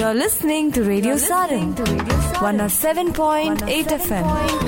You're listening to Radio Sarin, 107.8 FM.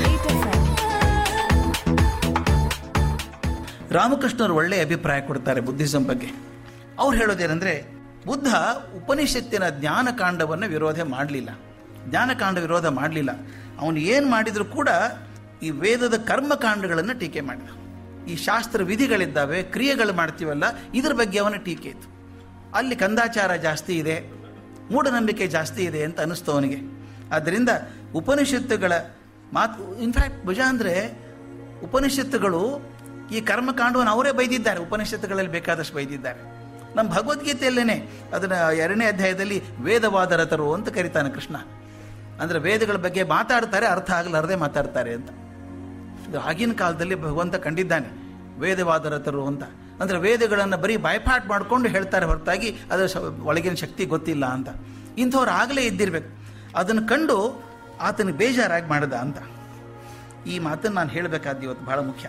ರಾಮಕೃಷ್ಣರು ಒಳ್ಳೆಯ ಅಭಿಪ್ರಾಯ ಕೊಡ್ತಾರೆ ಬುದ್ಧಿಸಂ ಬಗ್ಗೆ ಅವ್ರು ಹೇಳೋದೇನೆಂದರೆ ಬುದ್ಧ ಉಪನಿಷತ್ತಿನ ಜ್ಞಾನಕಾಂಡವನ್ನು ವಿರೋಧ ಮಾಡಲಿಲ್ಲ ಜ್ಞಾನಕಾಂಡ ವಿರೋಧ ಮಾಡಲಿಲ್ಲ ಅವನು ಏನು ಮಾಡಿದರೂ ಕೂಡ ಈ ವೇದದ ಕರ್ಮಕಾಂಡಗಳನ್ನು ಟೀಕೆ ಮಾಡಿದ ಈ ಶಾಸ್ತ್ರ ವಿಧಿಗಳಿದ್ದಾವೆ ಕ್ರಿಯೆಗಳು ಮಾಡ್ತೀವಲ್ಲ ಇದ್ರ ಬಗ್ಗೆ ಅವನ ಟೀಕೆ ಇತ್ತು ಅಲ್ಲಿ ಕಂದಾಚಾರ ಜಾಸ್ತಿ ಇದೆ ಮೂಢನಂಬಿಕೆ ಜಾಸ್ತಿ ಇದೆ ಅಂತ ಅನ್ನಿಸ್ತು ಅವನಿಗೆ ಆದ್ದರಿಂದ ಉಪನಿಷತ್ತುಗಳ ಮಾತು ಇನ್ಫ್ಯಾಕ್ಟ್ ಭುಜ ಅಂದರೆ ಉಪನಿಷತ್ತುಗಳು ಈ ಕರ್ಮಕಾಂಡವನ್ನು ಅವರೇ ಬೈದಿದ್ದಾರೆ ಉಪನಿಷತ್ತುಗಳಲ್ಲಿ ಬೇಕಾದಷ್ಟು ಬೈದಿದ್ದಾರೆ ನಮ್ಮ ಭಗವದ್ಗೀತೆಯಲ್ಲೇನೆ ಅದನ್ನು ಎರಡನೇ ಅಧ್ಯಾಯದಲ್ಲಿ ವೇದವಾದರತರು ಅಂತ ಕರೀತಾನೆ ಕೃಷ್ಣ ಅಂದರೆ ವೇದಗಳ ಬಗ್ಗೆ ಮಾತಾಡ್ತಾರೆ ಅರ್ಥ ಆಗಲಾರದೆ ಮಾತಾಡ್ತಾರೆ ಅಂತ ಇದು ಆಗಿನ ಕಾಲದಲ್ಲಿ ಭಗವಂತ ಕಂಡಿದ್ದಾನೆ ವೇದವಾದರತರು ಅಂತ ಅಂದರೆ ವೇದಗಳನ್ನು ಬರೀ ಬೈಪಾಟ್ ಮಾಡಿಕೊಂಡು ಹೇಳ್ತಾರೆ ಹೊರತಾಗಿ ಅದರ ಶ- ಒಳಗಿನ ಶಕ್ತಿ ಗೊತ್ತಿಲ್ಲ ಅಂತ ಇಂಥವ್ರು ಆಗಲೇ ಇದ್ದಿರ್ಬೇಕು ಅದನ್ನು ಕಂಡು ಆತನಿಗೆ ಬೇಜಾರಾಗಿ ಮಾಡ್ದ ಅಂತ ಈ ಮಾತನ್ನು ನಾನು ಹೇಳಬೇಕಾದ ಇವತ್ತು ಬಹಳ ಮುಖ್ಯ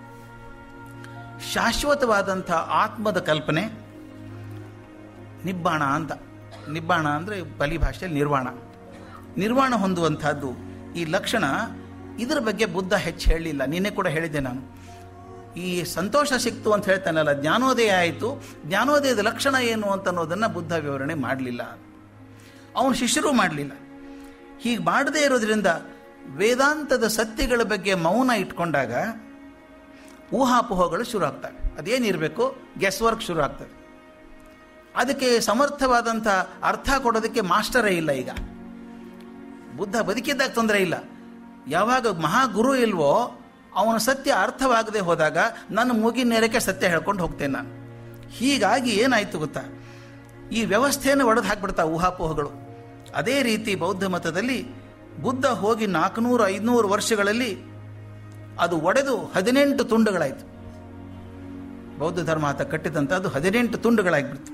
ಶಾಶ್ವತವಾದಂಥ ಆತ್ಮದ ಕಲ್ಪನೆ ನಿಬ್ಬಾಣ ಅಂತ ನಿಬ್ಬಾಣ ಅಂದರೆ ಬಲಿ ಭಾಷೆಯಲ್ಲಿ ನಿರ್ವಾಣ ನಿರ್ವಾಣ ಹೊಂದುವಂಥದ್ದು ಈ ಲಕ್ಷಣ ಇದರ ಬಗ್ಗೆ ಬುದ್ಧ ಹೆಚ್ಚು ಹೇಳಲಿಲ್ಲ ನಿನ್ನೆ ಕೂಡ ಹೇಳಿದ್ದೆ ನಾನು ಈ ಸಂತೋಷ ಸಿಕ್ತು ಅಂತ ಹೇಳ್ತಾನಲ್ಲ ಜ್ಞಾನೋದಯ ಆಯಿತು ಜ್ಞಾನೋದಯದ ಲಕ್ಷಣ ಏನು ಅಂತ ಅನ್ನೋದನ್ನು ಬುದ್ಧ ವಿವರಣೆ ಮಾಡಲಿಲ್ಲ ಅವನು ಶಿಷ್ಯರು ಮಾಡಲಿಲ್ಲ ಹೀಗೆ ಮಾಡದೇ ಇರೋದ್ರಿಂದ ವೇದಾಂತದ ಸತ್ಯಗಳ ಬಗ್ಗೆ ಮೌನ ಇಟ್ಕೊಂಡಾಗ ಊಹಾಪೋಹಗಳು ಶುರು ಆಗ್ತವೆ ಅದೇನಿರಬೇಕು ಗೆಸ್ ವರ್ಕ್ ಶುರು ಆಗ್ತದೆ ಅದಕ್ಕೆ ಸಮರ್ಥವಾದಂಥ ಅರ್ಥ ಕೊಡೋದಕ್ಕೆ ಮಾಸ್ಟರೇ ಇಲ್ಲ ಈಗ ಬುದ್ಧ ಬದುಕಿದ್ದಾಗ ತೊಂದರೆ ಇಲ್ಲ ಯಾವಾಗ ಮಹಾಗುರು ಇಲ್ವೋ ಅವನ ಸತ್ಯ ಅರ್ಥವಾಗದೆ ಹೋದಾಗ ನನ್ನ ಮೂಗಿನ ನೇರಕ್ಕೆ ಸತ್ಯ ಹೇಳ್ಕೊಂಡು ಹೋಗ್ತೇನೆ ನಾನು ಹೀಗಾಗಿ ಏನಾಯ್ತು ಗೊತ್ತಾ ಈ ವ್ಯವಸ್ಥೆಯನ್ನು ಒಡೆದು ಹಾಕ್ಬಿಡ್ತಾ ಊಹಾಪೋಹಗಳು ಅದೇ ರೀತಿ ಬೌದ್ಧ ಮತದಲ್ಲಿ ಬುದ್ಧ ಹೋಗಿ ನಾಲ್ಕುನೂರು ಐದುನೂರು ವರ್ಷಗಳಲ್ಲಿ ಅದು ಒಡೆದು ಹದಿನೆಂಟು ತುಂಡುಗಳಾಯಿತು ಬೌದ್ಧ ಧರ್ಮ ಆತ ಕಟ್ಟಿದಂಥ ಅದು ಹದಿನೆಂಟು ತುಂಡುಗಳಾಗಿಬಿಡ್ತು